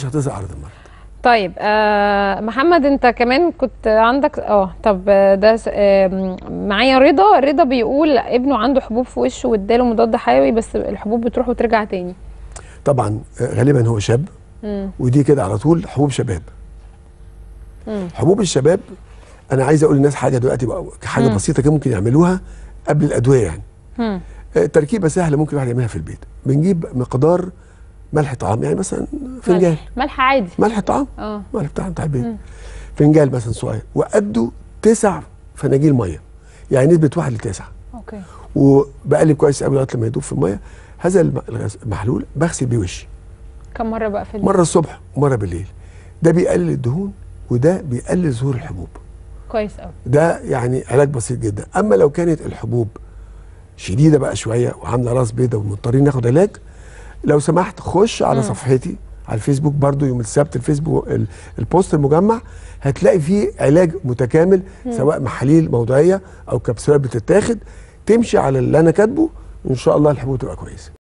مش هتظهر اعراض المرض طيب آه محمد انت كمان كنت عندك اه طب آه، ده س- آه معايا رضا رضا بيقول ابنه عنده حبوب في وشه واداله مضاد حيوي بس الحبوب بتروح وترجع تاني طبعا آه، غالبا هو شاب مم. ودي كده على طول حبوب شباب مم. حبوب الشباب انا عايز اقول للناس حاجه دلوقتي بقى حاجه مم. بسيطه كده ممكن يعملوها قبل الادويه يعني مم. آه، تركيبه سهله ممكن الواحد يعملها في البيت بنجيب مقدار ملح طعام يعني مثلا فنجان ملح, ملح عادي ملح طعام اه ملح بتاع بتاع البيت مم. فنجان مثلا صغير وقده تسع فناجيل ميه يعني نسبه واحد لتسعه اوكي وبقلب كويس قوي لغايه لما يدوب في الميه هذا الم- الغس- المحلول بغسل بيه وشي كم مره بقى في اليوم مره الصبح ومره بالليل ده بيقلل الدهون وده بيقلل ظهور الحبوب كويس قوي ده يعني علاج بسيط جدا اما لو كانت الحبوب شديده بقى شويه وعامله راس بيضه ومضطرين ناخد علاج لو سمحت خش على مم. صفحتي على الفيسبوك برضو يوم السبت الفيسبوك ال- البوست المجمع هتلاقي فيه علاج متكامل سواء محاليل موضعيه او كبسولات بتتاخد تمشي على اللي انا كاتبه وان شاء الله الحبوب تبقى كويسه